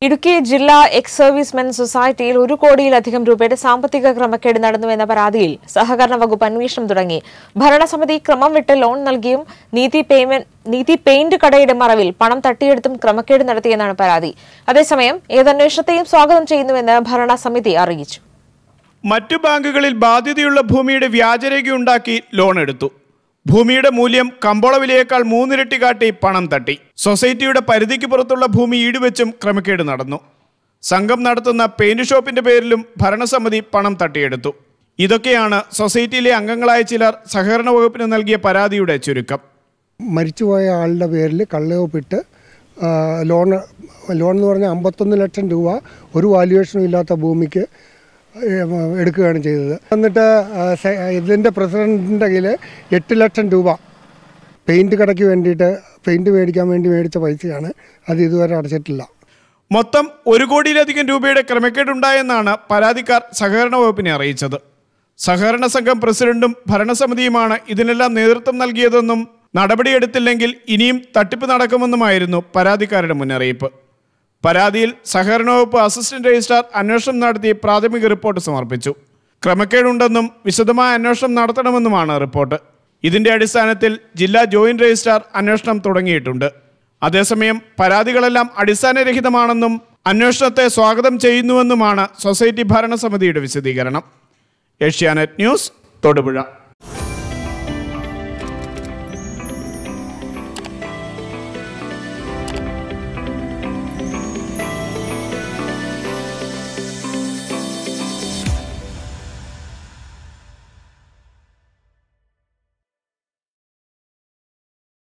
ഇടുക്കി ജില്ലാ ex servicemen സൊസൈറ്റിയിൽ ഒരു കോടിയിലധികം രൂപയുടെ സാമ്പത്തിക ക്രമക്കേട് നടന്നുവെന്ന പരാതിയിൽ സഹകരണ വകുപ്പ് അന്വേഷണം തുടങ്ങി ഭരണസമിതി ക്രമം വിട്ട് ലോൺ നൽകിയും നീതി പേയ്മെന്റ് നീതി പെയിന്റ് കടയുടെ മറവിൽ പണം തട്ടിയെടുത്തും ക്രമക്കേട് നടത്തിയെന്നാണ് പരാതി അതേസമയം ഏതന്വേഷണത്തെയും സ്വാഗതം ചെയ്യുന്നുവെന്ന് ഭരണസമിതി അറിയിച്ചു മറ്റു ബാങ്കുകളിൽ ബാധ്യതയുള്ള ഭൂമിയുടെ വ്യാജരേഖയുണ്ടാക്കി ലോൺ എടുത്തു ഭൂമിയുടെ മൂല്യം കമ്പോള വിലയേക്കാൾ മൂന്നിരട്ടി കാട്ടി പണം തട്ടി സൊസൈറ്റിയുടെ പരിധിക്ക് പുറത്തുള്ള ഭൂമി ഈടുവെച്ചും ക്രമക്കേട് നടന്നു സംഘം നടത്തുന്ന പെയിന്റ് ഷോപ്പിന്റെ പേരിലും ഭരണസമിതി പണം തട്ടിയെടുത്തു ഇതൊക്കെയാണ് സൊസൈറ്റിയിലെ അംഗങ്ങളായ ചിലർ സഹകരണ വകുപ്പിന് നൽകിയ പരാതിയുടെ ചുരുക്കം മരിച്ചുപോയ ആളുടെ പേരിൽ കള്ളയൊപ്പിട്ട് ആ, ലോൺ ലോൺ എന്ന് പറഞ്ഞാൽ അമ്പത്തൊന്ന് ലക്ഷം രൂപ ഒരു വാല്യുവേഷനും ഇല്ലാത്ത ഭൂമിക്ക് ഏ, എടുക്കുകയാണ് ചെയ്തത് എന്നിട്ട് ആ, സെ- ഇതിൻ്റെ പ്രസിഡൻറ്റിൻ്റെ കയ്യിൽ എട്ട് ലക്ഷം രൂപ പെയിൻറ്റ് കടയ്ക്ക് വേണ്ടിയിട്ട് പെയിൻറ്റ് മേടിക്കാൻ വേണ്ടി മേടിച്ച പൈസയാണ് അത് ഇതുവരെ അടച്ചിട്ടില്ല മൊത്തം ഒരു കോടിയിലധികം രൂപയുടെ ക്രമക്കേടുണ്ടായെന്നാണ് പരാതിക്കാർ സഹകരണ വകുപ്പിനെ അറിയിച്ചത് സഹകരണ സംഘം പ്രസിഡന്റും ഭരണസമിതിയുമാണ് ഇതിനെല്ലാം നേതൃത്വം നൽകിയതെന്നും നടപടിയെടുത്തില്ലെങ്കിൽ ഇനിയും തട്ടിപ്പ് നടക്കുമെന്നുമായിരുന്നു പരാതിക്കാരുടെ മുന്നറിയിപ്പ് പരാതിയിൽ സഹകരണ വകുപ്പ് അസിസ്റ്റന്റ് രജിസ്ട്രാർ അന്വേഷണം നടത്തി പ്രാഥമിക റിപ്പോർട്ട് സമർപ്പിച്ചു ക്രമക്കേടുണ്ടെന്നും വിശദമായ അന്വേഷണം നടത്തണമെന്നുമാണ് റിപ്പോർട്ട് ഇതിന്റെ അടിസ്ഥാനത്തിൽ ജില്ലാ ജോയിന്റ് രജിസ്ട്രാർ അന്വേഷണം തുടങ്ങിയിട്ടുണ്ട് അതേസമയം പരാതികളെല്ലാം അടിസ്ഥാനരഹിതമാണെന്നും അന്വേഷണത്തെ സ്വാഗതം ചെയ്യുന്നുവെന്നുമാണ് സൊസൈറ്റി ഭരണസമിതിയുടെ വിശദീകരണം ഏഷ്യാനെറ്റ് ന്യൂസ് തൊടുപുഴ